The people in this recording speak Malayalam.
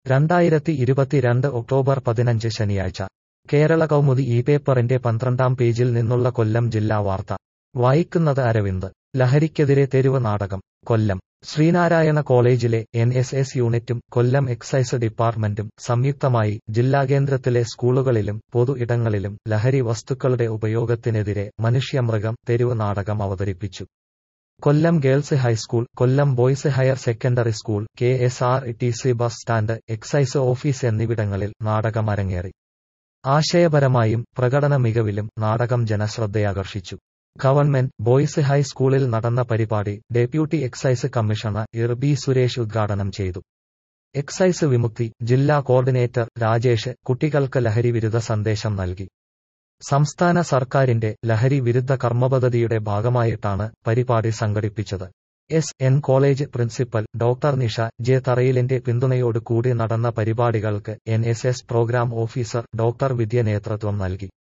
രണ്ടായിരത്തി ഇരുപത്തിരണ്ട് ഒക്ടോബർ പതിനഞ്ച് ശനിയാഴ്ച കേരള കൗമുദി ഈ പേപ്പറിന്റെ പന്ത്രണ്ടാം പേജിൽ നിന്നുള്ള കൊല്ലം ജില്ലാ വാർത്ത വായിക്കുന്നത് അരവിന്ദ് ലഹരിക്കെതിരെ തെരുവ് നാടകം കൊല്ലം ശ്രീനാരായണ കോളേജിലെ എൻ എസ് എസ് യൂണിറ്റും കൊല്ലം എക്സൈസ് ഡിപ്പാർട്ട്മെന്റും സംയുക്തമായി ജില്ലാ കേന്ദ്രത്തിലെ സ്കൂളുകളിലും പൊതു ഇടങ്ങളിലും ലഹരി വസ്തുക്കളുടെ ഉപയോഗത്തിനെതിരെ മനുഷ്യമൃഗം തെരുവ് നാടകം അവതരിപ്പിച്ചു Kollam girls high school Kollam boys higher secondary school K S R T C bus stand excise office എന്നിവിടങ്ങളിൽ നാടകം അരങ്ങേറി ആശയപരമായും പ്രകടന മികവിലും നാടകം ജനശ്രദ്ധയാകർഷിച്ചു ഗവൺമെന്റ് ബോയ്സ് ഹൈസ്കൂളിൽ നടന്ന പരിപാടി ഡെപ്യൂട്ടി എക്സൈസ് കമ്മീഷണർ ഇർ ബി സുരേഷ് ഉദ്ഘാടനം ചെയ്തു എക്സൈസ് വിമുക്തി ജില്ലാ കോർഡിനേറ്റർ രാജേഷ് കുട്ടികൾക്ക് ലഹരി വിരുദ്ധ സന്ദേശം നൽകി സംസ്ഥാന സർക്കാരിന്റെ ലഹരി വിരുദ്ധ കർമ്മപദ്ധതിയുടെ ഭാഗമായിട്ടാണ് പരിപാടി സംഘടിപ്പിച്ചത് S N college principal doctor Nisha J തറയിലിന്റെ പിന്തുണയോട് കൂടി നടന്ന പരിപാടികൾക്ക് N S S programme officer doctor Vidya നേതൃത്വം നൽകി